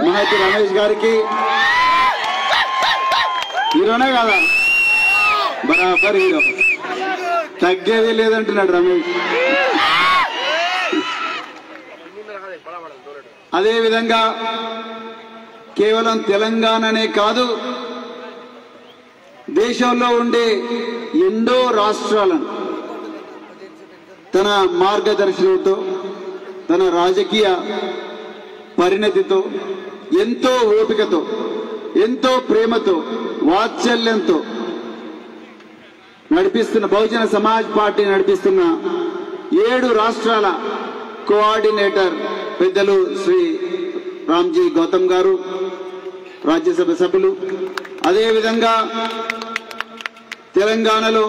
మహతి రమేష్ గారికి హీరోనే కదా బరాబర్ హీరో తగ్గేది లేదంటున్నాడు రమేష్ అదే విధంగా కేవలం తెలంగాణనే కాదు దేశంలో ఉండే ఎన్నో రాష్ట్రాలను తన మార్గదర్శనంతో తన రాజకీయ పరిణతితో ఎంతో ఓపికతో ఎంతో ప్రేమతో వాత్సల్యంతో నడిపిస్తున్న బహుజన సమాజ్ పార్టీ నడిపిస్తున్న ఏడు రాష్ట్రాల కోఆర్డినేటర్ పెద్దలు శ్రీ రామ్జీ గౌతమ్ గారు రాజ్యసభ సభ్యులు అదేవిధంగా తెలంగాణలో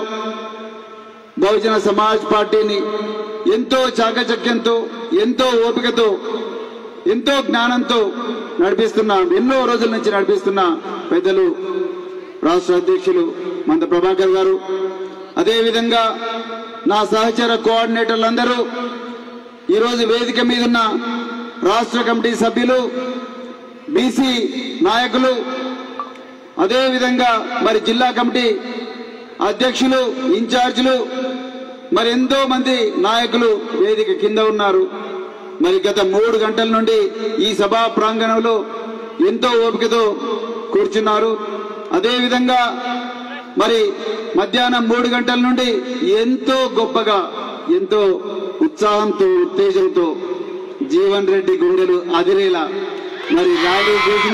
బహుజన సమాజ్ పార్టీని ఎంతో చాకచక్యంతో ఎంతో ఓపికతో ఎంతో జ్ఞానంతో నడిపిస్తున్న ఎన్నో రోజుల నుంచి నడిపిస్తున్న పెద్దలు రాష్ట్ర అధ్యక్షులు మంద ప్రభాకర్ గారు అదేవిధంగా నా సహచర కోఆర్డినేటర్లందరూ ఈరోజు వేదిక మీదున్న రాష్ట్ర కమిటీ సభ్యులు బీసీ నాయకులు అదేవిధంగా మరి జిల్లా కమిటీ అధ్యక్షులు ఇన్ఛార్జీలు మరి ఎంతో మంది నాయకులు వేదిక కింద ఉన్నారు మరి గత మూడు గంటల నుండి ఈ సభా ప్రాంగణంలో ఎంతో ఓపికతో కూర్చున్నారు అదేవిధంగా మరి మధ్యాహ్నం మూడు గంటల నుండి ఎంతో గొప్పగా ఎంతో ఉత్సాహంతో ఉత్తేజంతో జీవన్ రెడ్డి గుండెలు అదిరేలా మరి ర్యాలీ చేసిన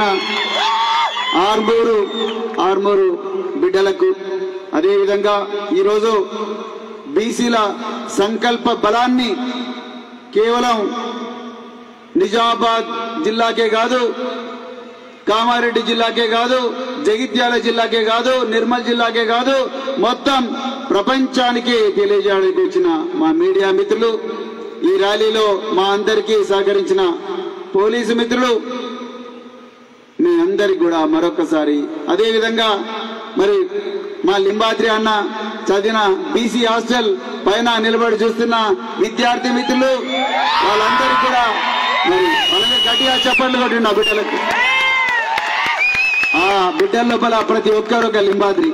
ఆర్మూరు ఆర్మూరు బిడ్డలకు అదేవిధంగా ఈరోజు బీసీల సంకల్ప బలాన్ని కేవలం నిజామాబాద్ జిల్లాకే కాదు కామారెడ్డి జిల్లాకే కాదు జగిత్యాల జిల్లాకే కాదు నిర్మల్ జిల్లాకే కాదు మొత్తం ప్రపంచానికి తెలియజేయడానికి వచ్చిన మా మీడియా మిత్రులు ఈ ర్యాలీలో మా అందరికీ సహకరించిన పోలీసు మిత్రులు మీ అందరికి కూడా మరొకసారి అదే విధంగా మరి మా లింబాద్రి అన్న చదివిన బీసీ హాస్టల్ పైన నిలబడి చూస్తున్న విద్యార్థి మిత్రులు వాళ్ళందరికీ కూడా మరి వాళ్ళకి గట్టిగా చెప్పండి కొట్టి నా బిడ్డలకు ఆ బిడ్డల లోపల ప్రతి ఒక్కరు ఒక లింబాద్రి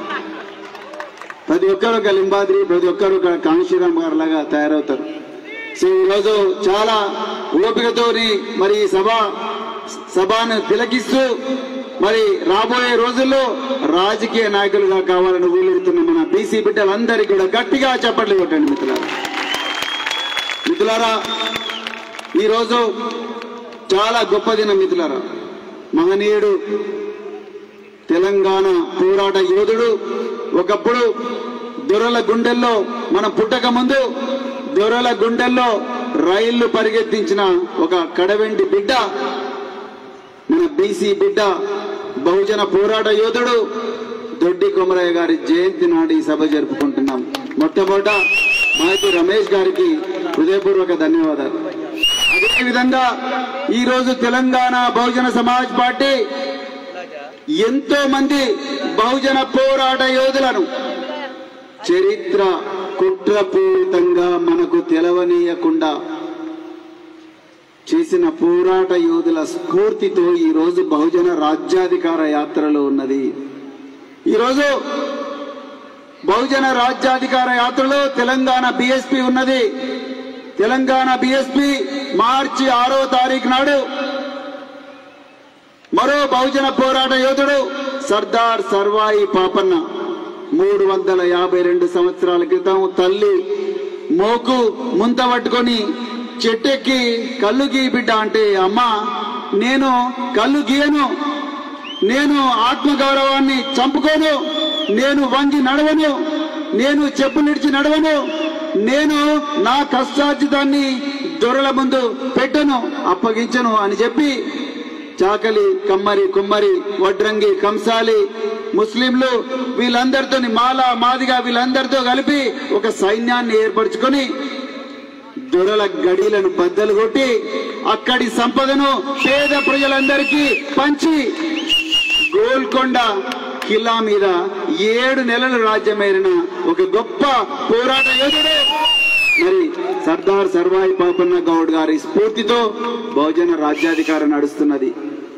ప్రతి ఒక్కరు ఒక లింబాద్రి ప్రతి ఒక్కరు ఒక కాంశీరామ్ గారు లాగా తయారవుతారు సో ఈరోజు చాలా ఓపికతోని మరి ఈ సభ సభను తిలకిస్తూ మరి రాబోయే రోజుల్లో రాజకీయ నాయకులుగా కావాలని ఊలుగుతున్న మన బీసీ బిడ్డలందరికీ కూడా గట్టిగా చప్పట్లు కొట్టండి మిత్రులారా మిత్రులారా ఈరోజు చాలా గొప్ప దినం మిత్రులారా మహనీయుడు తెలంగాణ పోరాట యోధుడు ఒకప్పుడు దొరల గుండెల్లో మనం పుట్టక ముందు దొరల గుండెల్లో రైళ్లు పరిగెత్తించిన ఒక కడవెంటి బిడ్డ మన బీసీ బిడ్డ బహుజన పోరాట యోధుడు దొడ్డి కొమరయ్య గారి జయంతి నాడు ఈ సభ జరుపుకుంటున్నాం మొట్టమొదట మాయతి రమేష్ గారికి హృదయపూర్వక ధన్యవాదాలు అదేవిధంగా ఈ రోజు తెలంగాణ బహుజన సమాజ్ పార్టీ ఎంతో మంది బహుజన పోరాట యోధులను చరిత్ర కుట్రపూరితంగా మనకు తెలవనీయకుండా చేసిన పోరాట యోధుల స్ఫూర్తితో ఈ రోజు బహుజన రాజ్యాధికార యాత్రలో ఉన్నది ఈరోజు బహుజన రాజ్యాధికార యాత్రలో తెలంగాణ బిఎస్పి ఉన్నది తెలంగాణ బిఎస్పి మార్చి ఆరో తారీఖు నాడు మరో బహుజన పోరాట యోధుడు సర్దార్ సర్వాయి పాపన్న మూడు వందల యాభై రెండు సంవత్సరాల క్రితం తల్లి మోకు ముంత పట్టుకొని చెట్టెక్కి కళ్ళు గీ బిడ్డ అంటే అమ్మా నేను కళ్ళు గీయను నేను ఆత్మగౌరవాన్ని చంపుకోను నేను వంగి నడవను నేను చెప్పు నిడిచి నడవను నేను నా కష్టార్జితాన్ని దొరల ముందు పెట్టను అప్పగించను అని చెప్పి చాకలి కమ్మరి కుమ్మరి వడ్రంగి కంసాలి ముస్లింలు వీళ్ళందరితో మాల మాదిగా వీళ్ళందరితో కలిపి ఒక సైన్యాన్ని ఏర్పరచుకొని దొరల గడీలను బద్దలు కొట్టి అక్కడి సంపదను పేద ప్రజలందరికీ పంచి గోల్కొండ కిల్లా మీద ఏడు నెలలు రాజ్యమేరిన ఒక గొప్ప పోరాట యోధుడు మరి సర్దార్ సర్వాయి పాపన్న గౌడ్ గారి స్ఫూర్తితో బహుజన రాజ్యాధికారం నడుస్తున్నది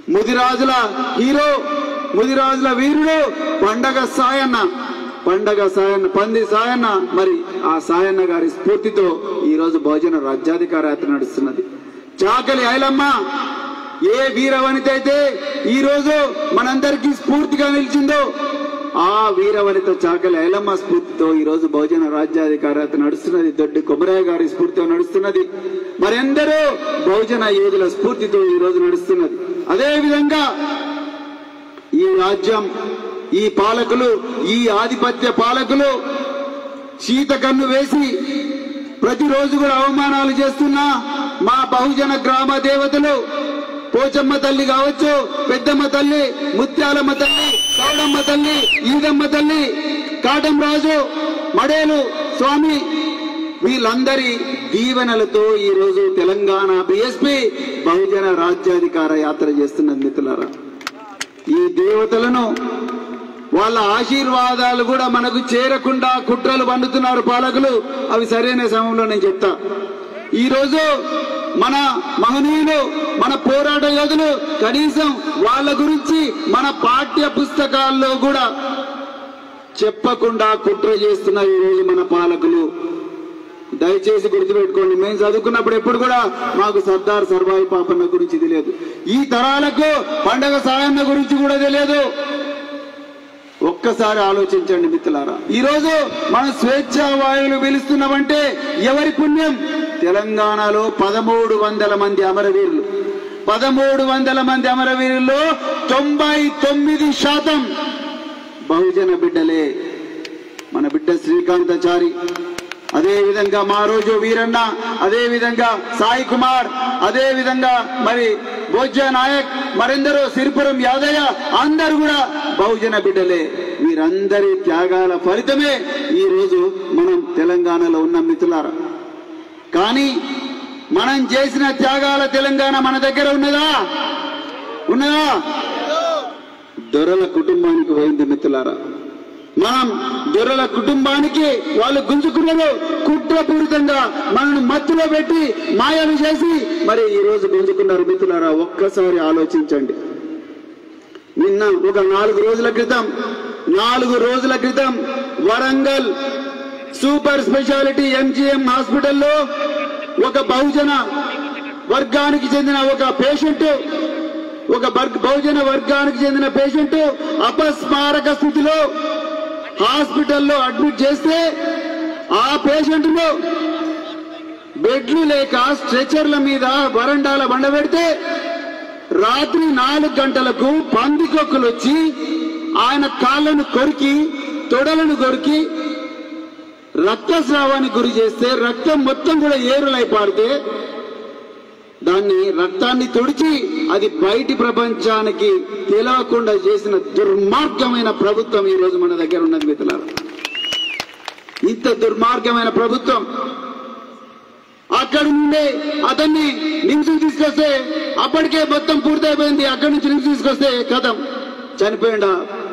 ముదిరాజుల హీరో ముదిరాజుల వీరుడు పండగ సాయన్న పండగ సాయన్న పంది సాయన్న మరి ఆ సాయన్న గారి స్ఫూర్తితో ఈ రోజు బహుజన రాజ్యాధికార యాత్ర నడుస్తున్నది చాకలి ఐలమ్మ ఏ వీర వనిత అయితే ఈ రోజు మనందరికీ స్ఫూర్తిగా నిలిచిందో ఆ వీర వనిత చాకలి ఐలమ్మ స్ఫూర్తితో ఈ రోజు బహుజన రాజ్యాధికార యాత్ర నడుస్తున్నది దొడ్డి కొమరయ్య గారి స్ఫూర్తితో నడుస్తున్నది మరెందరో బహుజన యోధుల స్ఫూర్తితో ఈ రోజు నడుస్తున్నది అదే విధంగా ఈ రాజ్యం ఈ పాలకులు ఈ ఆధిపత్య పాలకులు శీత కన్ను వేసి ప్రతిరోజు కూడా అవమానాలు చేస్తున్నా మా బహుజన గ్రామ దేవతలు పోచమ్మ తల్లి కావచ్చు పెద్దమ్మ తల్లి ముత్యాలమ్మ తల్లి కౌడమ్మ తల్లి ఈదమ్మ తల్లి కాటం రాజు మడేలు స్వామి వీళ్ళందరి దీవెనలతో ఈ రోజు తెలంగాణ బిఎస్పి బహుజన రాజ్యాధికార యాత్ర చేస్తున్నది మిత్రులారా ఈ దేవతలను వాళ్ళ ఆశీర్వాదాలు కూడా మనకు చేరకుండా కుట్రలు పండుతున్నారు పాలకులు అవి సరైన సమయంలో నేను చెప్తా ఈ రోజు మన మహనీయులు మన పోరాట యోధులు కనీసం వాళ్ళ గురించి మన పాఠ్య పుస్తకాల్లో కూడా చెప్పకుండా కుట్ర చేస్తున్నారు ఈ రోజు మన పాలకులు దయచేసి గుర్తుపెట్టుకోండి మేము చదువుకున్నప్పుడు ఎప్పుడు కూడా మాకు సర్దార్ సర్వాయి పాపన్న గురించి తెలియదు ఈ తరాలకు పండగ సాయన్న గురించి కూడా తెలియదు ఒక్కసారి ఆలోచించండి మిత్రులారా ఈ రోజు మనం స్వేచ్ఛా వాయువులు పిలుస్తున్నామంటే ఎవరి పుణ్యం తెలంగాణలో పదమూడు వందల మంది అమరవీరులు పదమూడు వందల మంది అమరవీరుల్లో తొంభై తొమ్మిది శాతం బహుజన బిడ్డలే మన బిడ్డ శ్రీకాంతాచారి అదే విధంగా మా రోజు వీరన్న అదే విధంగా సాయి కుమార్ అదే విధంగా మరి భోజ్య నాయక్ మరెందరో సిరిపురం యాదయ్య అందరూ కూడా బహుజన బిడ్డలే వీరందరి త్యాగాల ఫలితమే ఈ రోజు మనం తెలంగాణలో ఉన్న మిత్రులారా కానీ మనం చేసిన త్యాగాల తెలంగాణ మన దగ్గర ఉన్నదా ఉన్నదా దొరల కుటుంబానికి పోయింది మిత్రులారా మనం దొరల కుటుంబానికి వాళ్ళు గుంజుకున్నారు కుట్రపూరితంగా మనల్ని మత్తులో పెట్టి మాయలు చేసి మరి ఈ రోజు గుంజుకున్నారు మిత్రులారా ఒక్కసారి ఆలోచించండి నిన్న ఒక నాలుగు రోజుల క్రితం నాలుగు రోజుల క్రితం వరంగల్ సూపర్ స్పెషాలిటీ ఎంజిఎం హాస్పిటల్లో ఒక బహుజన వర్గానికి చెందిన ఒక పేషెంట్ ఒక బర్గ్- బహుజన వర్గానికి చెందిన పేషెంట్ అపస్మారక స్థితిలో హాస్పిటల్లో అడ్మిట్ చేస్తే ఆ పేషెంట్ ను బెడ్లు లేక స్ట్రెచర్ల మీద వరండాల బండబెడితే రాత్రి నాలుగు గంటలకు పందికొక్కులు వచ్చి ఆయన కాళ్ళను కొరికి తొడలను కొరికి రక్తస్రావానికి గురి చేస్తే రక్తం మొత్తం కూడా ఏరులై పారితే దాన్ని రక్తాన్ని తుడిచి అది బయటి ప్రపంచానికి తెలియకుండా చేసిన దుర్మార్గమైన ప్రభుత్వం ఈ రోజు మన దగ్గర ఉన్నది మిత్రులారా ఇంత దుర్మార్గమైన ప్రభుత్వం అక్కడి నుండి అతన్ని నిమ్స్ తీసుకొస్తే అప్పటికే మొత్తం పూర్తయిపోయింది అక్కడి నుంచి నిమ్స్ తీసుకొస్తే కథం చనిపోయిండా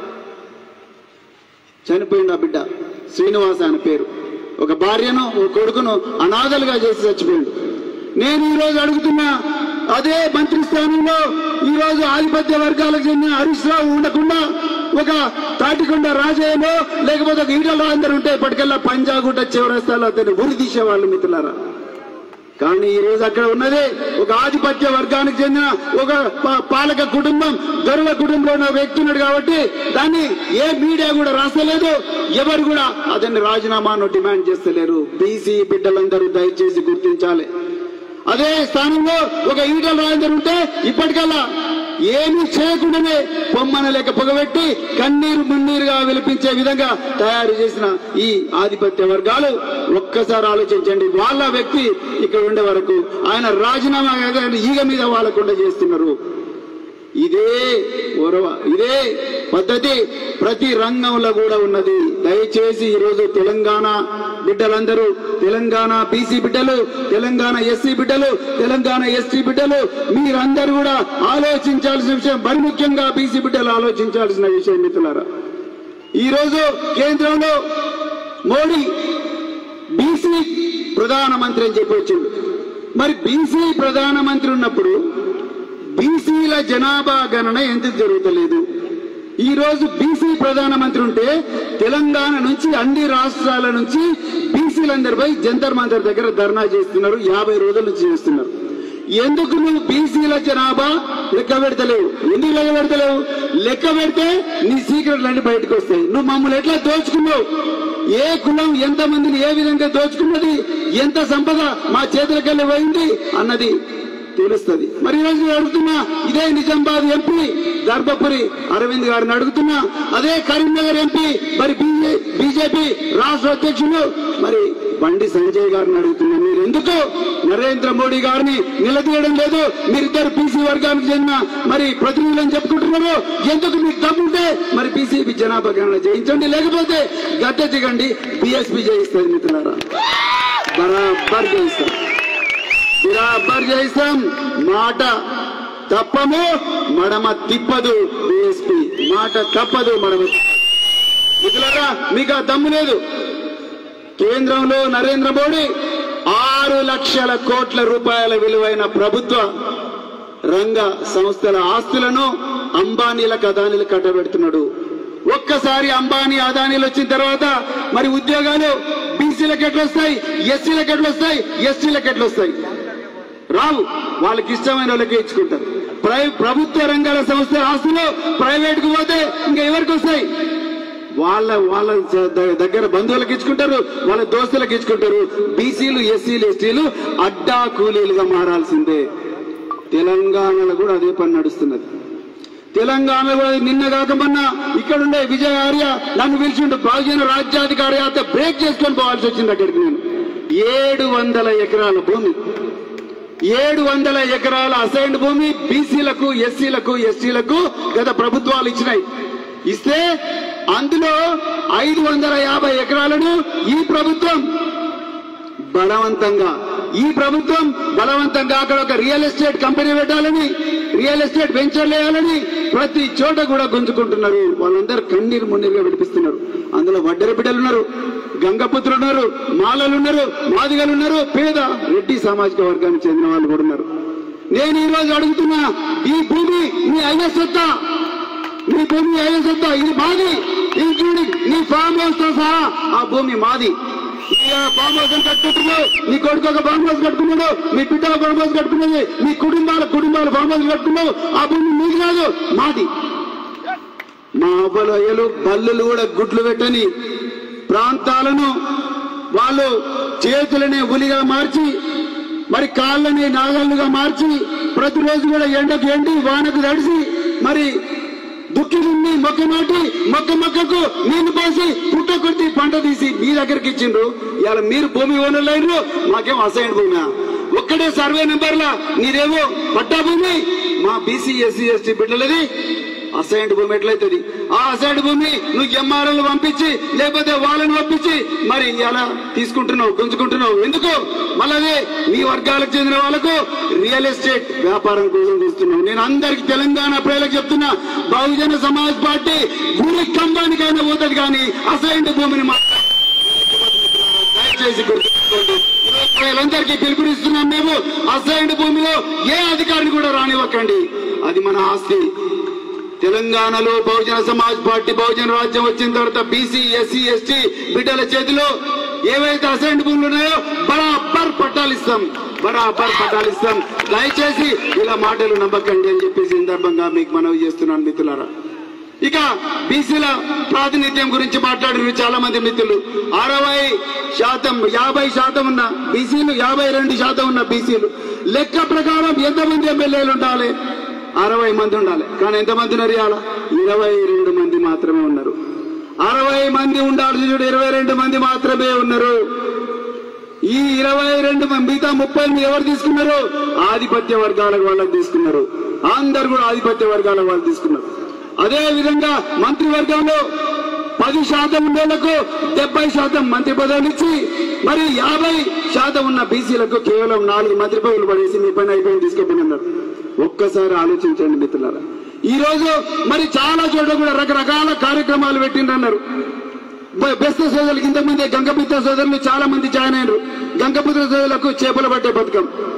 చనిపోయిండా బిడ్డ శ్రీనివాస అని పేరు ఒక భార్యను ఒక కొడుకును అనాథలుగా చేసి చచ్చిపోయిండు నేను ఈ రోజు అడుగుతున్నా అదే మంత్రి స్థానంలో ఈ రోజు ఆధిపత్య వర్గాలకు చెందిన హరీష్ రావు ఉండకుండా ఒక తాటికొండ రాజయ్యలో లేకపోతే ఒక ఈటల రాజేందర్ ఉంటే ఇప్పటికెల్లా పంజాగుట్ట చివరస్తాలో అతన్ని ఉరి తీసేవాళ్ళు మిత్రులారా కానీ ఈ రోజు అక్కడ ఉన్నది ఒక ఆధిపత్య వర్గానికి చెందిన ఒక పా- పాలక కుటుంబం దొరల కుటుంబంలో ఉన్న వ్యక్తి ఉన్నాడు కాబట్టి దాన్ని ఏ మీడియా కూడా రాస్తలేదు ఎవరు కూడా అతన్ని రాజీనామాను డిమాండ్ చేస్తలేరు బీసీ బిడ్డలందరూ దయచేసి గుర్తించాలి అదే స్థానంలో ఒక ఈటల రాజేందర్ ఉంటే ఇప్పటికల్లా ఏమీ చేయకుండానే పొమ్మన లేక పొగబెట్టి కన్నీరు మున్నీరుగా విలిపించే విధంగా తయారు చేసిన ఈ ఆధిపత్య వర్గాలు ఒక్కసారి ఆలోచించండి వాళ్ళ వ్యక్తి ఇక్కడ ఉండే వరకు ఆయన రాజీనామా కాగానే ఈగ మీద వాళ్ళకుండా చేస్తున్నారు ఇదే ఒరవ ఇదే పద్ధతి ప్రతి రంగంలో కూడా ఉన్నది దయచేసి ఈరోజు తెలంగాణ బిడ్డలందరూ తెలంగాణ బీసీ బిడ్డలు తెలంగాణ ఎస్సీ బిడ్డలు తెలంగాణ ఎస్టీ బిడ్డలు మీరందరూ కూడా ఆలోచించాల్సిన విషయం మరి ముఖ్యంగా బీసీ బిడ్డలు ఆలోచించాల్సిన విషయం మిత్రులారా ఈరోజు కేంద్రంలో మోడీ బీసీ ప్రధానమంత్రి అని చెప్పి వచ్చిండు మరి బీసీ ప్రధానమంత్రి ఉన్నప్పుడు బీసీల జనాభా గణన ఎందుకు జరుగుతలేదు ఈ రోజు బీసీ ప్రధానమంత్రి ఉంటే తెలంగాణ నుంచి అన్ని రాష్ట్రాల నుంచి బీసీలందరిపై జంతర్ మంతర్ దగ్గర ధర్నా చేస్తున్నారు యాభై రోజుల నుంచి చేస్తున్నారు ఎందుకు నువ్వు బీసీల జనాభా లెక్క పెడతలేవు ఎందుకు లెక్క పెడతలేవు లెక్క పెడితే నీ సీక్రెట్లన్నీ బయటకు వస్తాయి నువ్వు మమ్మల్ని ఎట్లా దోచుకున్నావు ఏ కులం ఎంత మందిని ఏ విధంగా దోచుకున్నది ఎంత సంపద మా చేతులకెళ్ళి పోయింది అన్నది తెలుస్తుంది మరి ఈరోజు నేను అడుగుతున్నా ఇదే నిజామాబాద్ ఎంపీ ధర్మపురి అరవింద్ గారిని అడుగుతున్నా అదే కరీంనగర్ ఎంపీ మరి బీజేపీ రాష్ట్ర అధ్యక్షులు మరి బండి సంజయ్ గారిని అడుగుతున్నా మీరు ఎందుకు నరేంద్ర మోడీ గారిని నిలదీయడం లేదు మీరిద్దరు బీసీ వర్గానికి చెందిన మరి ప్రతినిధులని చెప్పుకుంటున్నారు ఎందుకు మీకు దమ్ముంటే మరి బీసీపీ జనాభా గణన చేయించండి లేకపోతే గద్దె దిగండి బీఎస్పీ చేయిస్తుంది మిత్రులారా బరాబర్ చేయిస్తాం బరాబర్ చేయిస్తాం మాట తప్పము మడమ తిప్పదు బీఎస్పీ మాట తప్పదు మడమ తిప్పదు. మిత్రులారా మీకు ఆ దమ్ము లేదు కేంద్రంలో నరేంద్ర మోడీ ఆరు లక్షల కోట్ల రూపాయల విలువైన ప్రభుత్వ రంగ సంస్థల ఆస్తులను అంబానీలకు అదానీలకు కట్టబెడుతున్నాడు ఒక్కసారి అంబానీ అదానీలు వచ్చిన తర్వాత మరి ఉద్యోగాలు బీసీలకు ఎట్లా వస్తాయి ఎస్సీలకు ఎట్లా వస్తాయి ఎస్టీలకు ఎట్లా వస్తాయి రావు వాళ్ళకి ఇష్టమైన వాళ్ళకి ఇచ్చుకుంటారు ప్రై ప్రభుత్వ రంగాల సంస్థ ఆస్తులు ప్రైవేట్ కు పోతే ఇంకా ఎవరికి వస్తాయి వాళ్ళ వాళ్ళ ద- దగ్గర బంధువులకు ఇచ్చుకుంటారు వాళ్ళ దోస్తులకు ఇచ్చుకుంటారు బీసీలు ఎస్సీలు ఎస్టీలు అడ్డా కూలీలుగా మారాల్సిందే తెలంగాణలో కూడా అదే పని నడుస్తున్నది తెలంగాణలో కూడా నిన్న కాక మొన్న ఇక్కడుండే విజయ ఆర్య నన్ను పిలిచిండు బహుజన రాజ్యాధికారి యాత్ర బ్రేక్ చేసుకొని పోవాల్సి వచ్చింది అక్కడికి నేను ఏడు వందల ఎకరాల భూమి ఏడు వందల ఎకరాల అసైన్డ్ భూమి బీసీలకు ఎస్సీలకు ఎస్టీలకు గత ప్రభుత్వాలు ఇచ్చినాయి ఇస్తే అందులో ఐదు వందల యాభై ఎకరాలను ఈ ప్రభుత్వం బలవంతంగా ఈ ప్రభుత్వం బలవంతంగా అక్కడ ఒక రియల్ ఎస్టేట్ కంపెనీ పెట్టాలని రియల్ ఎస్టేట్ వెంచర్ వేయాలని ప్రతి చోట కూడా గుంజుకుంటున్నారు వాళ్ళందరూ కన్నీరు మున్నీరుగా విడిపిస్తున్నారు అందులో వడ్డెర బిడ్డలు ఉన్నారు గంగపుత్రులు ఉన్నారు మాలలు ఉన్నారు మాదిగలు ఉన్నారు పేద రెడ్డి సామాజిక వర్గానికి చెందిన వాళ్ళు కూడా ఉన్నారు నేను ఈ రోజు అడుగుతున్నా ఈ భూమి మీ అయ్య సొత్తా నీ భూమి అయ్య సొత్తా ఇది మాది ఇంక్లూడింగ్ నీ ఫామ్ హౌస్ తో సహా ఆ భూమి మాది నీ ఆ ఫామ్ హౌస్ అని కట్టుకుంటున్నావు నీ కొడుకు ఒక ఫామ్ హౌస్ కట్టుకున్నాడు మీ బిడ్డ ఒక ఫామ్ హౌస్ కట్టుకున్నది మీ కుటుంబాల కుటుంబాల ఫామ్ హౌస్ కట్టుకున్నావు ఆ భూమి నీకు కాదు మాది మా అవ్వలు అయ్యలు బల్లులు కూడా గుడ్లు పెట్టని ప్రాంతాలను వాళ్ళు చేతులని ఉలిగా మార్చి మరి కాళ్ళని నాగళ్ళుగా మార్చి ప్రతిరోజు కూడా ఎండకు ఎండి వానకు తడిసి మరి దుక్కి దున్ని మొక్క నాటి మొక్క మొక్కకు నీళ్లు పోసి పుట్ట కొట్టి పంట తీసి మీ దగ్గరికి ఇచ్చిండ్రు ఇవాళ మీరు భూమి ఓనర్లైనరు మాకేం అసైన్ భూమి ఒక్కడే సర్వే నెంబర్లా నీదేమో పట్టా భూమి మా బీసీ ఎస్సీ ఎస్టీ బిడ్డలది అసైన్డ్ భూమి ఎట్లయితుంది ఆ అసైన్డ్ భూమి నువ్వు ఎంఆర్ఎల్ పంపించి లేకపోతే వాళ్ళని పంపించి మరి ఎలా తీసుకుంటున్నావు గుంజుకుంటున్నావు ఎందుకు మళ్ళీ మీ వర్గాలకు చెందిన వాళ్ళకు రియల్ ఎస్టేట్ వ్యాపారం కోసం చూస్తున్నావు నేను అందరికి తెలంగాణ ప్రజలకు చెప్తున్నా బహుజన సమాజ్ పార్టీ గురి కంబానికైనా పోతుంది కానీ అసైన్డ్ భూమిని మాత్రం దయచేసి గుర్తుంచుకోండి ఈరోజు ప్రజలందరికీ పిలుపునిస్తున్నాం మేము అసైన్డ్ భూమిలో ఏ అధికారిని కూడా రానివ్వకండి అది మన ఆస్తి తెలంగాణలో బహుజన సమాజ్ పార్టీ బహుజన రాజ్యం వచ్చిన తర్వాత బీసీ ఎస్సీ ఎస్టీ బిడ్డల చేతిలో ఏవైతే అసైన్డ్ భూములు ఉన్నాయో బరాబర్ పట్టాలిస్తాం బరాబర్ పట్టాలిస్తాం దయచేసి ఇలా మాటలు నమ్మకండి అని చెప్పి సందర్భంగా మీకు మనవి చేస్తున్నాను మిత్రులారా ఇక బీసీల ప్రాతినిధ్యం గురించి మాట్లాడిన చాలా మంది మిత్రులు అరవై శాతం యాభై శాతం ఉన్న బీసీలు యాభై రెండు శాతం ఉన్న బీసీలు లెక్క ప్రకారం ఎంతమంది ఎమ్మెల్యేలు ఉండాలి అరవై మంది ఉండాలి కానీ ఎంతమంది ఉన్నారు ఇవాళ ఇరవై రెండు మంది మాత్రమే ఉన్నారు అరవై మంది ఉండాల్సి చూడు ఇరవై రెండు మంది మాత్రమే ఉన్నారు ఈ ఇరవై రెండు మంది మిగతా ముప్పై ఎనిమిది ఎవరు తీసుకున్నారు ఆధిపత్య వర్గాల వాళ్ళకి తీసుకున్నారు అందరు కూడా ఆధిపత్య వర్గాల వాళ్ళు తీసుకున్నారు అదే విధంగా మంత్రివర్గంలో పది శాతం ఉండేళ్లకు డెబ్బై శాతం మంత్రి పదవులు ఇచ్చి మరి యాభై శాతం ఉన్న బీసీలకు కేవలం నాలుగు మంత్రి పదవులు పడేసి మీ పని అయిపోయింది తీసుకెళ్ళినారు ఒక్కసారి ఆలోచించండి మిత్రులారా ఈ రోజు మరి చాలా చోట్ల కూడా రకరకాల కార్యక్రమాలు పెట్టిండ్రన్నారు బ- బెస్త సోదరులకు ఇంతకుముందే గంగపుత్ర సోదరులు చాలా మంది జాయిన్ అయ్యారు గంగపుత్ర సోదరులకు చేపలు పట్టే పథకం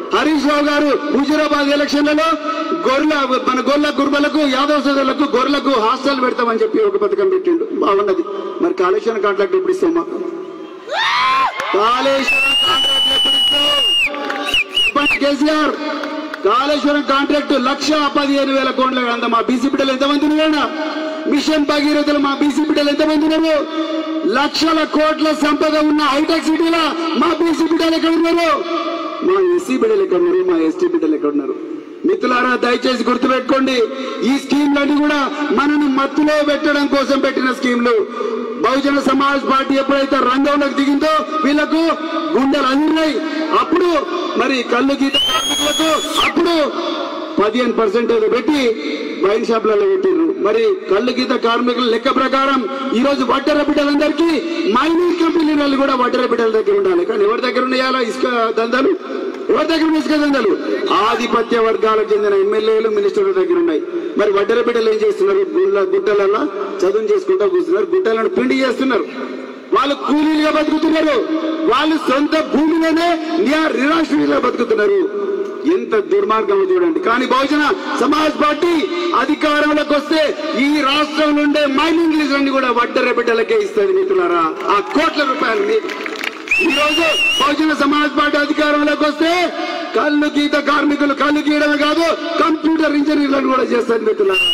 హరీష్ రావు గారు హుజూరాబాద్ ఎలక్షన్లలో గొర్రెల మన గొర్రెల గుర్బలకు యాదవ సోదరులకు గొర్రెలకు హాస్టల్ పెడతామని చెప్పి ఒక పథకం పెట్టిండు బాగున్నది మరి కాళేశ్వరం కాంట్రాక్ట్ ఎప్పుడు ఇస్తాం మాకు కాళేశ్వరం కాంట్రాక్ట్ ఎప్పుడు ఇస్తాం చెప్పండి కేసీఆర్ కాళేశ్వరం కాంట్రాక్ట్ లక్ష పదిహేను వేల కోట్ల అంత మా బీసీ బిడ్డలు ఎంతమంది ఉన్నారు మిషన్ భగీరథలు మా బీసీ బిడ్డలు ఎంతమంది ఉన్నారు లక్షల కోట్ల సంపద ఉన్న హైటెక్ సిటీలో మా బీసీ బిడ్డలు ఎక్కడ ఉన్నారు మా ఎస్సీ బిడ్డలు ఎక్కడ ఉన్నారు మా ఎస్టీ బిడ్డలు ఎక్కడ ఉన్నారు మిత్రులారా దయచేసి గుర్తుపెట్టుకోండి ఈ స్కీమ్లన్నీ కూడా మనను మత్తులో పెట్టడం కోసం పెట్టిన స్కీమ్లు బహుజన సమాజ్ పార్టీ ఎప్పుడైతే రంగంలోకి దిగిందో వీళ్ళకు గుండెలు అందినాయి అప్పుడు మరి కళ్ళు గీత కార్మికులకు అప్పుడు పదిహేను పర్సెంటేజ్ పెట్టి వైన్ షాప్లలో పెట్టిర్రు మరి కళ్ళు గీత కార్మికుల లెక్క ప్రకారం ఈ రోజు వడ్డెర బిడ్డలందరికీ మైనింగ్ కంపెనీలు కూడా వడ్డెర బిడ్డల దగ్గర ఉండాలి కానీ ఎవరి దగ్గర ఉన్నాయాలా ఇసుక దందాలు ఎవరి దగ్గర ఉన్నాయి ఇసుక దందాలు ఆధిపత్య వర్గాలకు చెందిన ఎమ్మెల్యేలు మినిస్టర్ల దగ్గర ఉన్నాయి మరి వడ్డెర బిడ్డలు ఏం చేస్తున్నారు గుళ్ళ గుట్టలలో చదువు చేసుకుంటూ కూర్చున్నారు గుట్టలను పిండి చేస్తున్నారు వాళ్ళు కూలీలుగా బతుకుతున్నారు వాళ్ళు సొంత భూమిలోనే నిరాశ్రీలుగా బతుకుతున్నారు ఎంత దుర్మార్గం చూడండి కానీ బహుజన సమాజ్ పార్టీ అధికారంలోకి వస్తే ఈ రాష్ట్రం నుండే మైనింగ్ లీజులన్నీ కూడా వడ్డర బిడ్డలకే ఇస్తుంది మిత్రులారా ఆ కోట్ల రూపాయలు మీకు ఈ రోజు బహుజన సమాజ్ పార్టీ అధికారంలోకి వస్తే కళ్ళు గీత కార్మికులు కళ్ళు గీయడమే కాదు కంప్యూటర్ ఇంజనీర్లను కూడా చేస్తారు మిత్రులారా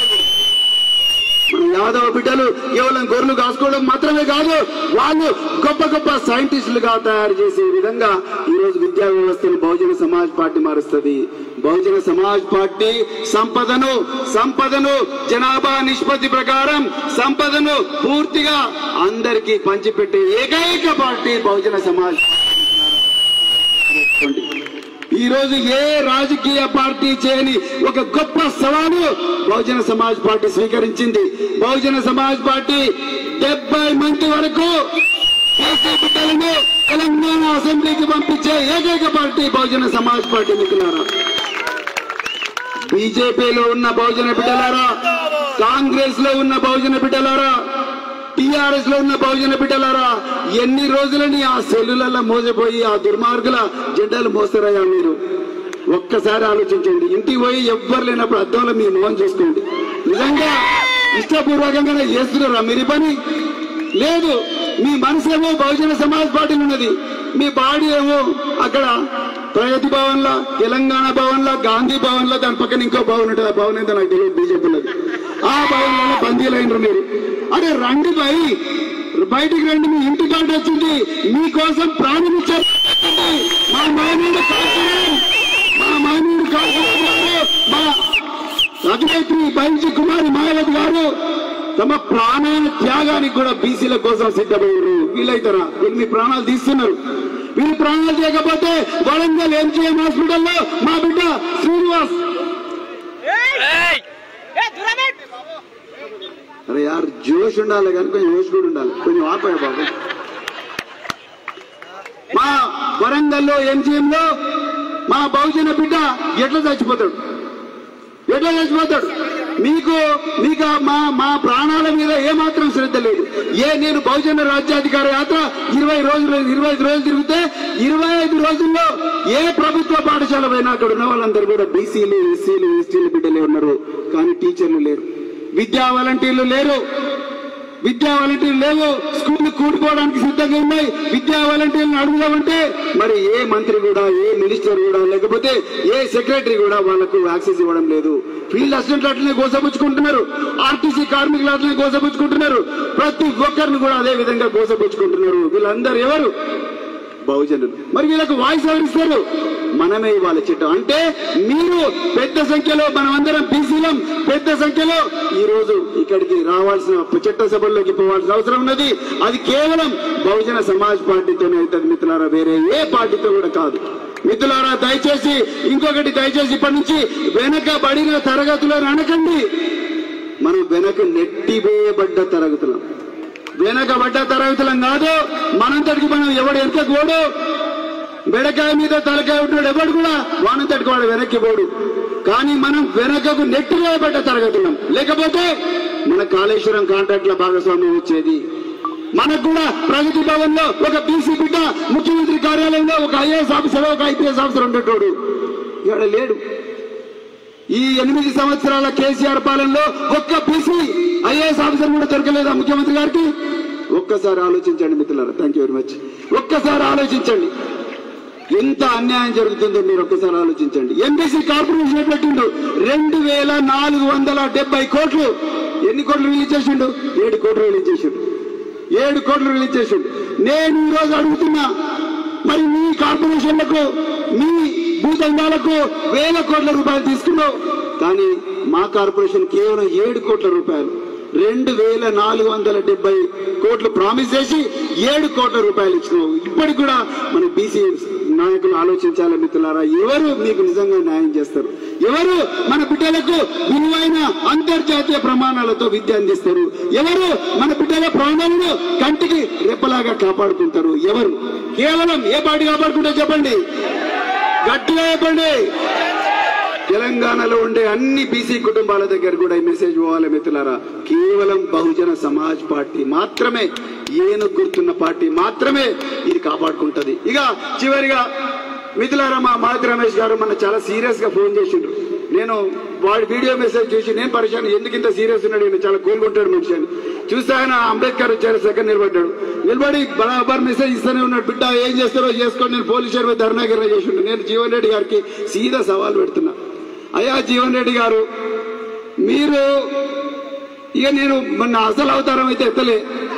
మన యాదవ బిడ్డలు కేవలం గొర్రెలు కాసుకోవడం మాత్రమే కాదు వాళ్ళు గొప్ప గొప్ప సైంటిస్టులుగా తయారు చేసే విధంగా ఈ రోజు విద్యా వ్యవస్థను బహుజన సమాజ్ పార్టీ మారుస్తుంది బహుజన సమాజ్ పార్టీ సంపదను సంపదను జనాభా నిష్పత్తి ప్రకారం సంపదను పూర్తిగా అందరికీ పంచిపెట్టే ఏకైక పార్టీ బహుజన సమాజ్ పార్టీ. ఈ రోజు ఏ రాజకీయ పార్టీ చేయని ఒక గొప్ప సవాలు బహుజన సమాజ్ పార్టీ స్వీకరించింది బహుజన సమాజ్ పార్టీ డెబ్బై మంది వరకు బీసీ బిడ్డలను తెలంగాణ అసెంబ్లీకి పంపించే ఏకైక పార్టీ బహుజన సమాజ్ పార్టీ మిత్రులారా బీజేపీలో ఉన్న బహుజన బిడ్డలారా కాంగ్రెస్ లో ఉన్న బహుజన బిడ్డలారా టిఆర్ఎస్ లో ఉన్న బహుజన బిడ్డలారా ఎన్ని రోజులని ఆ సెల్లులలో మోసపోయి ఆ దుర్మార్గుల జెండాలు మోస్తారయ్యా మీరు ఒక్కసారి ఆలోచించండి ఇంటికి పోయి ఎవ్వరు లేనప్పుడు అద్దంలో మీ మొహం చూసుకోండి నిజంగా ఇష్టపూర్వకంగానే చేస్తున్నారా మీరు ఈ పని లేదు మీ మనసు ఏమో బహుజన సమాజ్ పార్టీలు ఉన్నది మీ బాడీ ఏమో అక్కడ ప్రగతి భవన్ లో తెలంగాణ భవన్ లో గాంధీ భవన్ లో దాని పక్కన ఇంకో భవన్ ఉంటుంది ఆ భవన్ ఏంటో నాకు తెలియదు బీజేపీ ఉన్నది ఆ భవన్ లో బందీలైనరు మీరు అరే రండి బై బయటికి రండి మీ ఇంటి కార్డు వచ్చింది మీకోసం ప్రాణం ఇచ్చారు మా మానవుడు కాల్చడం మా మానవుడు కాల్చడం గారు మా అభినేత్రి బైజీ కుమారి మాయావతి గారు తమ ప్రాణాల త్యాగానికి కూడా బీసీల కోసం సిద్ధమయ్యారు వీళ్ళైతారా వీళ్ళు మీ ప్రాణాలు తీస్తున్నారు వీళ్ళు ప్రాణాలు చేయకపోతే వరంగల్ ఎంజీఎం హాస్పిటల్లో మా బిడ్డ శ్రీనివాస్ అరే యార్ జోష్ ఉండాలి కానీ కొంచెం జోష్ కూడా ఉండాలి కొంచెం ఆపాయి బాబు మా వరంగల్లో ఎంజీఎం లో మా బహుజన బిడ్డ ఎట్లా చచ్చిపోతాడు ఎట్లా చచ్చిపోతాడు మీకు మీకు ఆ మా మా ప్రాణాల మీద ఏమాత్రం శ్రద్ధ లేదు ఏ నేను బహుజన రాజ్యాధికార యాత్ర ఇరవై రోజులు ఇరవై ఐదు రోజులు తిరిగితే ఇరవై ఐదు రోజుల్లో ఏ ప్రభుత్వ పాఠశాల పోయినా అక్కడ ఉన్న వాళ్ళందరూ కూడా బీసీలు ఎస్సీలు ఎస్టీలు బిడ్డలే ఉన్నారు కానీ టీచర్లు లేరు విద్యా వాలంటీర్లు లేరు విద్యా వాలంటీర్లు లేవు స్కూల్ కూడుకోవడానికి సిద్ధంగా ఉన్నాయి విద్యా వాలంటీర్లను అడుగుదామంటే మరి ఏ మంత్రి కూడా ఏ మినిస్టర్ కూడా లేకపోతే ఏ సెక్రటరీ కూడా వాళ్ళకు యాక్సెస్ ఇవ్వడం లేదు ఫీల్డ్ అసిస్టెంట్లు అట్లనే గోసపుచ్చుకుంటున్నారు ఆర్టీసీ కార్మికులు అట్లనే గోసపుచ్చుకుంటున్నారు ప్రతి ఒక్కరిని కూడా అదే విధంగా గోసపుచ్చుకుంటున్నారు వీళ్ళందరూ ఎవరు బహుజనులు మరి వీళ్ళకు వాయిస్ ఎవరిస్తారు మనమే ఇవ్వాలి చట్టం అంటే మీరు పెద్ద సంఖ్యలో మనమందరం బీసీలం పెద్ద సంఖ్యలో ఈ రోజు ఇక్కడికి రావాల్సిన చట్టసభల్లోకి పోవాల్సిన అవసరం ఉన్నది అది కేవలం బహుజన సమాజ్ పార్టీతోనే అవుతుంది మిత్రులారా వేరే ఏ పార్టీతో కూడా కాదు మిత్రులారా దయచేసి ఇంకొకటి దయచేసి ఇప్పటి నుంచి వెనకబడిన తరగతులను అనకండి మనం వెనక నెట్టివేయబడ్డ తరగతులం వెనకబడ్డ తరగతులం కాదు మనంతటికి మనం ఎవడు ఎంత గోడు బెడకాయ మీద తలకాయ ఉంటాడు ఎవడు కూడా వానంతటికి వాడు వెనక్కి పోడు కానీ మనం వెనకకు నెట్టివేయబడ్డ తరగతులం లేకపోతే మన కాళేశ్వరం కాంట్రాక్ట్ లో భాగస్వామ్యం వచ్చేది మనకు కూడా ప్రగతి భవన్ లో ఒక బీసీ బిడ్డ ముఖ్యమంత్రి కార్యాలయంలో ఒక ఐఏఎస్ ఆఫీసర్ ఒక ఐపీఎస్ ఆఫీసర్ ఉండేటోడు ఇక్కడ లేడు ఈ ఎనిమిది సంవత్సరాల కేసీఆర్ పాలనలో ఒక్క బీసీ ఐఏఎస్ ఆఫీసర్ కూడా దొరకలేదా ముఖ్యమంత్రి గారికి ఒక్కసారి ఆలోచించండి మిత్రులారా థ్యాంక్ యూ వెరీ మచ్ ఒక్కసారి ఆలోచించండి ఎంత అన్యాయం జరుగుతుందో మీరు ఒక్కసారి ఆలోచించండి ఎంబీసీ కార్పొరేషన్ ఎట్లా పెట్టిండు రెండు వేల నాలుగు వందల డెబ్బై కోట్లు ఎన్ని కోట్లు రిలీజ్ చేసిండు ఏడు కోట్లు రిలీజ్ చేసిండు ఏడు కోట్లు రిలీజ్ చేసిండు నేను ఈ రోజు అడుగుతున్నా మరి మీ కార్పొరేషన్లకు మీ భూదండాలకు వేల కోట్ల రూపాయలు తీసుకున్నావు కానీ మా కార్పొరేషన్ కేవలం ఏడు కోట్ల రూపాయలు రెండు వేల నాలుగు వందల డెబ్బై కోట్లు ప్రామిస్ చేసి ఏడు కోట్ల రూపాయలు ఇచ్చినావు ఇప్పటికి కూడా మన బీసీ నాయకులు ఆలోచించాలి మిత్రులారా ఎవరు మీకు నిజంగా న్యాయం చేస్తారు ఎవరు మన బిడ్డలకు విలువైన అంతర్జాతీయ ప్రమాణాలతో విద్య అందిస్తారు ఎవరు మన బిడ్డల ప్రాణాలను కంటికి రెప్పలాగా కాపాడుకుంటారు ఎవరు కేవలం ఏ పార్టీ కాపాడుకుంటారో చెప్పండి గట్టిగా చెప్పండి తెలంగాణలో ఉండే అన్ని బీసీ కుటుంబాల దగ్గర కూడా ఈ మెసేజ్ పోవాలి మిత్రులారా కేవలం బహుజన సమాజ్ పార్టీ మాత్రమే ఏనుగు గుర్తున్న పార్టీ మాత్రమే ఇది కాపాడుకుంటది ఇక చివరిగా మిథులారా మా మాధవి రమేష్ గారు మన చాలా సీరియస్ గా ఫోన్ చేసిండ్రు నేను వాడి వీడియో మెసేజ్ చూసి నేను పరిశాను ఎందుకు ఇంత సీరియస్ ఉన్నాడు ఈయన చాలా కోలుకుంటాడు మనిషి అని చూస్తే ఆయన అంబేద్కర్ వచ్చారు సెకండ్ నిలబడ్డాడు నిలబడి బరాబర్ మెసేజ్ ఇస్తూనే ఉన్నాడు బిడ్డ ఏం చేస్తారో చేసుకోండి నేను పోలీస్ స్టేషన్ మీద ధర్నా గిర్నా చేసిండు నేను జీవన్ రెడ్డి గారికి సీదా సవాల్ పెడుతున్నా అయ్యా జీవన్ రెడ్డి గారు మీరు ఇక నేను మొన్న అసలు అవతారం అయితే ఎత్తలే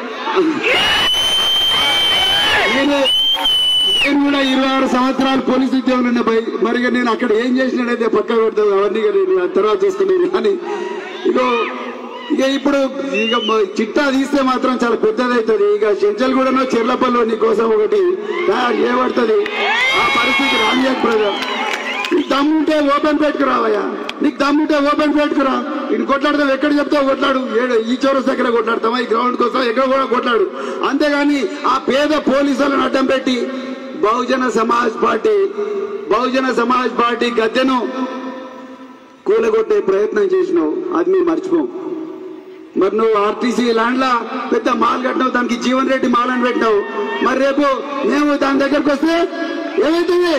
నేను నేను కూడా ఇరవై ఆరు సంవత్సరాలు పోలీసు ఉద్యోగం ఉన్న భయ్ మరి ఇక నేను అక్కడ ఏం చేసినాడైతే పక్క పెడతాను అవన్నీ ఇక నేను ఆ తర్వాత చూసుకునేది కానీ ఇగో ఇక ఇప్పుడు ఇక మ- చిట్టా తీస్తే మాత్రం చాలా పెద్దదవుతుంది ఇక చెంచల్ కూడా చెర్లపల్లి నీ కోసం ఒకటి తయారు చేయబడుతుంది ఆ పరిస్థితి రానియకు బ్రదర్ నీకు దమ్ముంటే ఓపెన్ పెట్టుకురావయ్యా నీకు దమ్ముంటే ఓపెన్ పెట్టుకురా నేను కొట్లాడతావు ఎక్కడ చెప్తావు కొట్లాడు ఏడు ఈ చౌరస్ దగ్గర కొట్లాడతావా ఈ గ్రౌండ్ కోసం ఎక్కడ కూడా కొట్లాడు అంతేగాని ఆ పేద పోలీసులను అడ్డం పెట్టి బహుజన సమాజ్ పార్టీ బహుజన సమాజ్ పార్టీ గద్దెను కూలగొట్టే ప్రయత్నం చేసినావు అది మేము మర్చిపోం మరి నువ్వు ఆర్టీసీ ల్యాండ్లా పెద్ద మాల్ కట్టినావు దానికి జీవన్ రెడ్డి మాల్ అని పెట్టినావు మరి రేపు మేము దాని దగ్గరకు వస్తే ఏమవుతుంది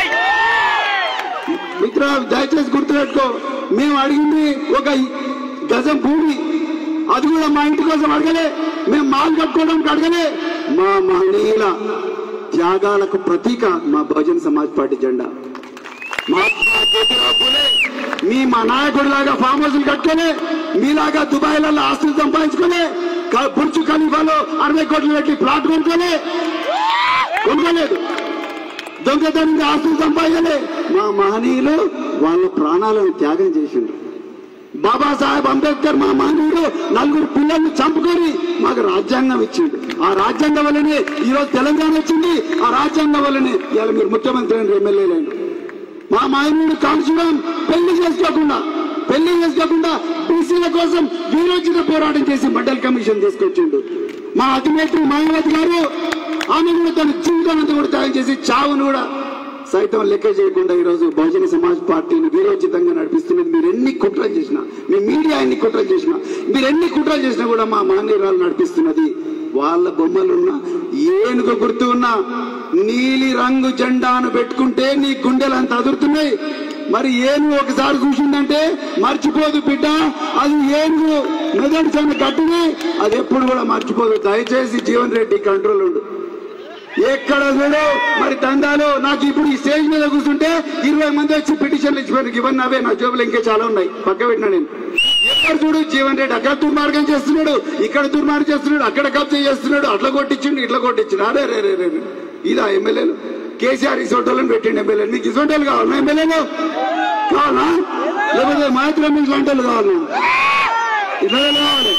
మిత్ర దయచేసి గుర్తుపెట్టుకో మేము అడిగింది ఒక గజం భూమి అది కూడా మా ఇంటి కోసం అడగలే మేము మాల్ కట్టుకోవడానికి అడగలే మా మహనీయుల త్యాగాలకు ప్రతీక మా బహుజన్ సమాజ్ పార్టీ జెండా మహాత్మా జ్యోతిరావు ఫులే మీ మా నాయకుడు లాగా ఫామ్ హౌస్లు కట్టుకోలే మీలాగా దుబాయ్లలో ఆస్తులు సంపాదించుకోలే క- బుర్జు ఖలీఫాలో అరవై కోట్లు పెట్టి ప్లాట్ కొనుక్కోలే కొనుక్కోలేదు దొంగతనంగా ఆస్తులు సంపాదించలే మా మహనీయులు వాళ్ళ ప్రాణాలను త్యాగం చేసిండ్రు బాబాసాహెబ్ అంబేద్కర్ మా మహనీయుడు నలుగురు పిల్లల్ని చంపుకొని మాకు రాజ్యాంగం ఇచ్చిండు ఆ రాజ్యాంగం వల్లనే ఈ రోజు తెలంగాణ వచ్చింది ఆ రాజ్యాంగం వల్లనే ఇవాళ మీరు ముఖ్యమంత్రి అయిన ఎమ్మెల్యేలైన మా మహనీయుడు కాల్చడం పెళ్లి చేసుకోకుండా పెళ్లి చేసుకోకుండా బీసీల కోసం వీరోచిత పోరాటం చేసి మండల్ కమిషన్ తీసుకొచ్చిండు మా అధినేత్రి మాయావతి గారు ఆమె కూడా తన జీవితం అంతా కూడా త్యాగం చేసి చావును కూడా సైతం లెక్క చేయకుండా ఈ రోజు బహుజన సమాజ్ పార్టీని వీరోచితంగా నడిపిస్తున్నది మీరు ఎన్ని కుట్రలు చేసినా మీ మీడియా ఎన్ని కుట్రలు చేసినా మీరు ఎన్ని కుట్రలు చేసినా కూడా మా మాన్యరాలు నడిపిస్తున్నది వాళ్ళ బొమ్మలున్న ఏనుగు గుర్తు ఉన్న నీలి రంగు జెండాను పెట్టుకుంటే నీ గుండెలు అంత అదురుతున్నాయి మరి ఏనుగు ఒకసారి చూసిందంటే మర్చిపోదు బిడ్డ అది ఏనుగు మెదడు చాలా గట్టిది అది ఎప్పుడు కూడా మర్చిపోదు దయచేసి జీవన్ రెడ్డి కంట్రోల్ ఉండు ఎక్కడ చూడు మరి దందాలు నాకు ఇప్పుడు ఈ స్టేజ్ మీద కూర్చుంటే ఇరవై మంది వచ్చి పిటిషన్లు ఇచ్చిపోయారు ఇవన్నీ అవే నా జోబులు ఇంకా చాలా ఉన్నాయి పక్క పెట్టినా నేను ఎక్కడ చూడు జీవన్ రెడ్డి అక్కడ దుర్మార్గం చేస్తున్నాడు ఇక్కడ దుర్మార్గం చేస్తున్నాడు అక్కడ కబ్జా చేస్తున్నాడు అట్లా కొట్టించిండు ఇట్లా కొట్టించిండు అరే రే రే రే రే. ఇదా ఎమ్మెల్యేలు కేసీఆర్ ఇసోటోళ్ళని పెట్టిండు ఎమ్మెల్యేలు నీకు ఇసోటోలు కావాలా ఎమ్మెల్యేలు కావాలా లేకపోతే మాత్రం ఇలాంటి వాళ్ళు కావాలా ఇట్లా కావాలి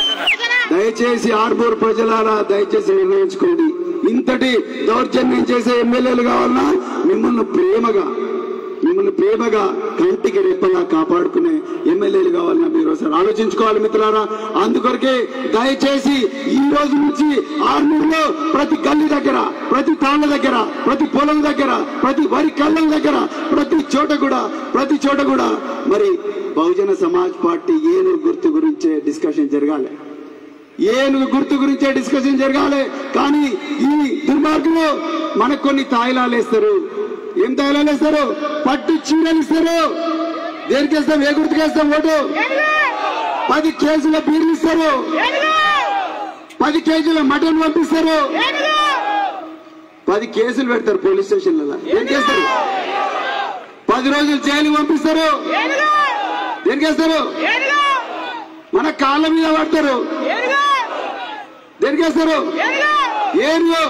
దయచేసి ఆర్మూర్ ప్రజలారా దయచేసి నిర్ణయించుకోండి ఇంతటి దౌర్జన్యం చేసే ఎమ్మెల్యేలు కావాలన్నా మిమ్మల్ని ప్రేమగా మిమ్మల్ని ప్రేమగా కంటికి రెప్పలా కాపాడుకునే ఎమ్మెల్యేలు కావాలన్నా మీరు ఒకసారి ఆలోచించుకోవాలి మిత్రులారా అందుకొరకే దయచేసి ఈ రోజు నుంచి ఆర్మూర్లో ప్రతి గల్లి దగ్గర ప్రతి తాళ్ళ దగ్గర ప్రతి పొలం దగ్గర ప్రతి వరి కళ్ళం దగ్గర ప్రతి చోట కూడా ప్రతి చోట కూడా మరి బహుజన సమాజ్ పార్టీ ఏను గుర్తు గురించే డిస్కషన్ జరగాలి ఏనుగు గుర్తు గురించే డిస్కషన్ జరగాలి కానీ ఈ దుర్మార్గులు మనకు కొన్ని తాయిలాలు వేస్తారు ఏం తాయిలాలు వేస్తారు పట్టు చీరలు ఇస్తారు దేనికి వేస్తాం ఏ గుర్తుకేస్తాం ఓటు పది కేజీల బీర్లు ఇస్తారు పది కేజీల మటన్ పంపిస్తారు పది కేసులు పెడతారు పోలీస్ స్టేషన్లలో ఏం చేస్తారు పది రోజులు జైలు పంపిస్తారు ఏం చేస్తారు మన కాళ్ళ మీద పడతారు దేనికి వేస్తారు ఏనుగు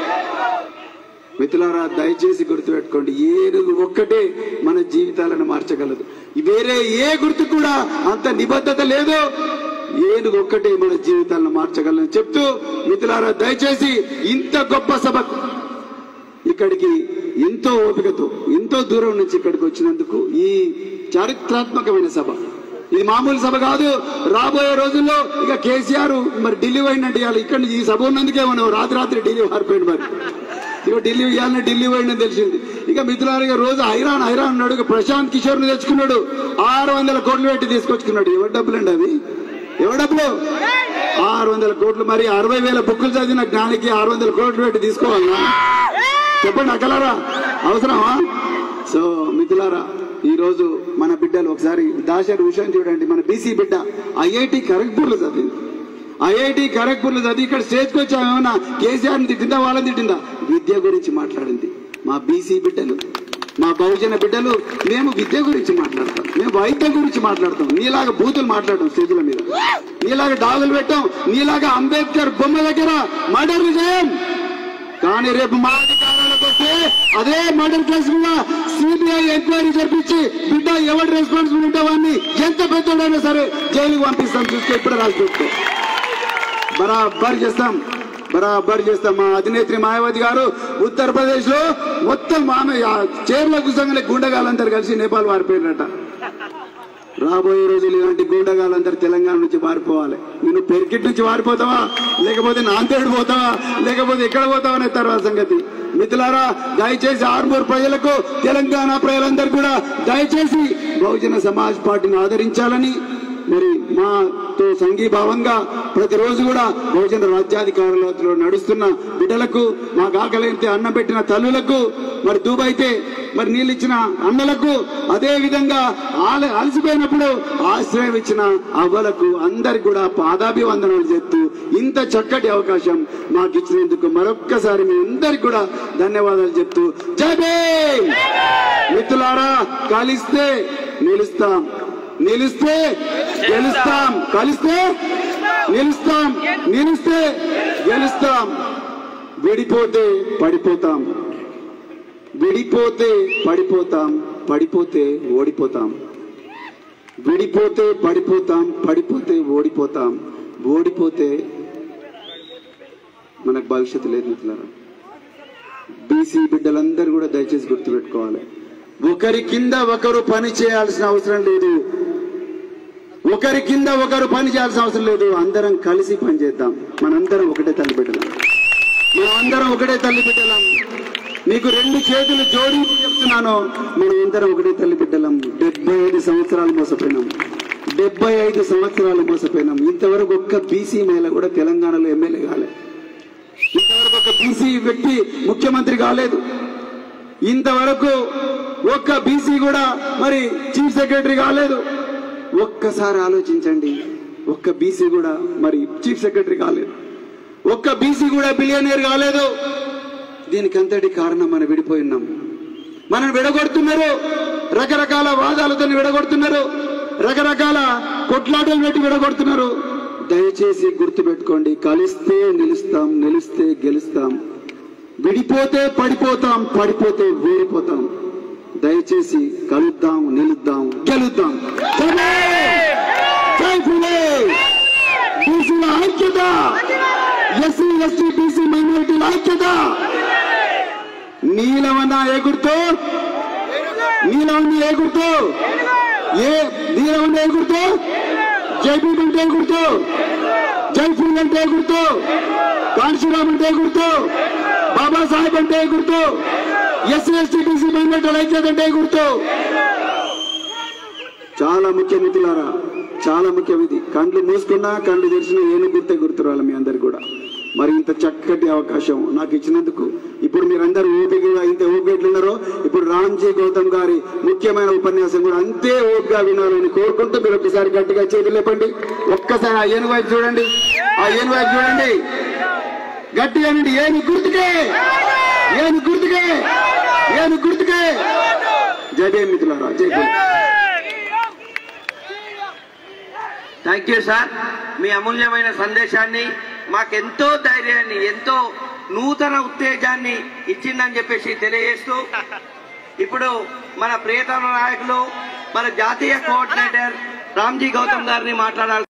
మిత్రులారా దయచేసి గుర్తుపెట్టుకోండి ఏనుగు ఒక్కటే మన జీవితాలను మార్చగలదు వేరే ఏ గుర్తు కూడా అంత నిబద్ధత లేదు ఏనుగు ఒక్కటే మన జీవితాలను మార్చగలని చెప్తూ మిత్రులారా దయచేసి ఇంత గొప్ప సభకు ఇక్కడికి ఎంతో ఓపికతో ఎంతో దూరం నుంచి ఇక్కడికి వచ్చినందుకు ఈ చారిత్రాత్మకమైన సభ ఇది మామూలు సభ కాదు రాబోయే రోజుల్లో ఇక కేసీఆర్ మరి ఢిల్లీ పోయినట్టు ఇవాళ ఇక్కడ నుంచి ఈ సభ ఉన్నందుకే మనం రాత్రి రాత్రి ఢిల్లీ మారిపోయింది మరి ఇక ఢిల్లీ ఇవ్వాలని ఢిల్లీ పోయిందని తెలిసింది ఇక మిత్రులారుగా రోజు హైరాన్ హైరాన్ ఉన్నాడు ఇక ప్రశాంత్ కిషోర్ ని తెచ్చుకున్నాడు ఆరు వందల కోట్లు పెట్టి తీసుకొచ్చుకున్నాడు ఎవరి డబ్బులు అండి అవి ఎవరి డబ్బులు ఆరు వందల కోట్లు మరి అరవై వేల బుక్కులు చదివిన జ్ఞానికి ఆరు వందల కోట్లు పెట్టి తీసుకోవాలన్నా చెప్పండి అక్కలారా అవసరమా సో మిథులారా ఈ రోజు మన బిడ్డలు ఒకసారి దాశర్ విషయం చూడండి మన బీసీ బిడ్డ ఐఐటి ఖరగ్పూర్ లో చదివింది ఐఐటి ఖరగ్పూర్ లో చదివి ఇక్కడ స్టేజ్కి వచ్చాము ఏమన్నా కేసీఆర్ ని తిట్టిందా వాళ్ళని తిట్టిందా విద్య గురించి మాట్లాడింది మా బీసీ బిడ్డలు మా బహుజన బిడ్డలు మేము విద్య గురించి మాట్లాడతాం మేము వైద్యం గురించి మాట్లాడతాం నీలాగా బూతులు మాట్లాడటం స్టేజ్ల మీద నీలాగా డాగులు పెట్టాం నీలాగా అంబేద్కర్ బొమ్మ దగ్గర మర్డర్లు చేయం కానీ రేపు మా అధికారాలకు వస్తే అదే మర్డర్ కేసు మీద సిబిఐ ఎంక్వైరీ జరిపించి బిడ్డ ఎవరు రెస్పాన్సిబుల్ ఉంటావాన్ని ఎంత పెద్దోడైనా సరే జైలుకు పంపిస్తాం చూస్తే ఇప్పుడు రాసి పెట్టుకో బరాబర్ చేస్తాం బరాబర్ చేస్తాం మా అధినేత్రి మాయావతి గారు ఉత్తరప్రదేశ్ లో మొత్తం ఆమె ఆ చైర్లో కూర్చోగానే గుండగాలందరూ కలిసి నేపాల్ వారిపోయినట రాబోయే రోజులు ఇలాంటి గూండగాలందరూ తెలంగాణ నుంచి పారిపోవాలి నేను పెరికిట్ నుంచి పారిపోతావా లేకపోతే నాందేడు పోతావా లేకపోతే ఎక్కడ పోతావా అనే తర్వాత సంగతి మిత్రులారా దయచేసి ఆర్మూర్ ప్రజలకు తెలంగాణ ప్రజలందరూ కూడా దయచేసి బహుజన సమాజ్ పార్టీని ఆదరించాలని మరి మాతో సంఘీభావంగా ప్రతిరోజు కూడా బహుజన రాజ్యాధికారులతో నడుస్తున్న బిడ్డలకు మాకు ఆకలైతే అన్నం పెట్టిన తల్లులకు మరి దూబైతే మరి నీళ్ళు ఇచ్చిన అన్నలకు అదే విధంగా ఆల- అలసిపోయినప్పుడు ఆశ్రయం ఇచ్చిన అవ్వలకు అందరికి కూడా పాదాభివందనలు చెప్తూ ఇంత చక్కటి అవకాశం మాకు ఇచ్చినందుకు మరొక్కసారి మీ అందరికి కూడా ధన్యవాదాలు చెప్తూ జై భీమ్ మిత్రులారా కలిస్తే నిలుస్తాం నిలిస్తే గెలుస్తాం కలిస్తే నిలుస్తాం నిలిస్తే గెలుస్తాం విడిపోతే పడిపోతాం విడిపోతే పడిపోతాం పడిపోతే ఓడిపోతాం విడిపోతే పడిపోతాం పడిపోతే ఓడిపోతాం ఓడిపోతే మనకు భవిష్యత్తు లేదు మిత్రులారా బీసీ బిడ్డలందరూ కూడా దయచేసి గుర్తుపెట్టుకోవాలి ఒకరి కింద ఒకరు పని చేయాల్సిన అవసరం లేదు ఒకరి కింద ఒకరు పని చేయాల్సిన అవసరం లేదు అందరం కలిసి పని చేద్దాం మనందరం ఒకటే తల్లి బిడ్డలం మనమందరం ఒకటే తల్లి బిడ్డలం మీకు రెండు చేతులు జోడించి చెప్తున్నాను మనం అందరం ఒకటే తల్లి బిడ్డలం డెబ్బై ఐదు సంవత్సరాలు మోసపోయినాం డెబ్బై ఐదు సంవత్సరాలు మోసపోయినాం ఇంతవరకు ఒక్క బీసీ మహిళ కూడా తెలంగాణలో ఎమ్మెల్యే కాలే ఇంతవరకు ఒక బీసీ వ్యక్తి ముఖ్యమంత్రి కాలేదు ఇంతవరకు ఒక్క బీసీ కూడా మరి చీఫ్ సెక్రటరీ కాలేదు ఒక్కసారి ఆలోచించండి ఒక్క బీసీ కూడా మరి చీఫ్ సెక్రటరీ కాలేదు ఒక్క బీసీ కూడా బిలియనీర్ కాలేదు దీనికి అంతటి కారణం మనం విడిపోయి ఉన్నాం మనం విడగొడుతున్నారు రకరకాల వాదాలతో విడగొడుతున్నారు రకరకాల కొట్లాటలు పెట్టి విడగొడుతున్నారు దయచేసి గుర్తు పెట్టుకోండి కలిస్తే నిలుస్తాం నిలిస్తే గెలుస్తాం విడిపోతే పడిపోతాం పడిపోతే ఓడిపోతాం దయచేసి కలుద్దాం నిలుద్దాం గెలుద్దాం జై భీమ్! జై ఫులే బీసీల ఐక్యత ఎస్సీ ఎస్టీ బీసీ మైనారిటీల ఐక్యత నీలవన్న ఎగురుతూ నీలవన్న ఎగురుతూ ఏ నీలవన్న ఎగురుతూ జైబీ అంటే ఎగురుతూ జైఫూల్ అంటే ఎగురుతూ కాన్శీరామ్ అంటే ఎగురుతూ బాబాసాహెబ్ అంటే ఎగురుతూ ఎస్సీ ఎస్టీ బీసీ మైనారిటీల ఐక్యత అంటే ఎగురుతూ చాలా ముఖ్యమంత్రులారా చాలా ముఖ్యం ఇది కండ్లు మూసుకున్నా కళ్ళు తెరిచినా ఏను గుర్తే గుర్తురాలి మీ అందరికి కూడా మరి ఇంత చక్కటి అవకాశం నాకు ఇచ్చినందుకు ఇప్పుడు మీరందరూ ఓపికగా ఇంత ఓపికలున్నారో ఇప్పుడు రామ్జీ గౌతమ్ గారి ముఖ్యమైన ఉపన్యాసం కూడా అంతే ఓపికగా వినాలని కోరుకుంటూ మీరు ఒకసారి గట్టిగా చేతులు లేపండి ఒక్కసారి ఆ ఏను వైపు చూడండి ఆ ఏను వైపు చూడండి గట్టిగా నుండి ఏను గుర్తుకే ఏను గుర్తుకే ఏను గుర్తుకే జై భీమ్ మిత్రులారా జై భీమ్ థ్యాంక్ యూ సార్ మీ అమూల్యమైన సందేశాన్ని మాకెంతో ధైర్యాన్ని ఎంతో నూతన ఉత్తేజాన్ని ఇచ్చిందని చెప్పేసి తెలియజేస్తూ ఇప్పుడు మన ప్రియతమ నాయకులు మన జాతీయ కోఆర్డినేటర్ రామ్జీ గౌతమ్ గారిని మాట్లాడాలి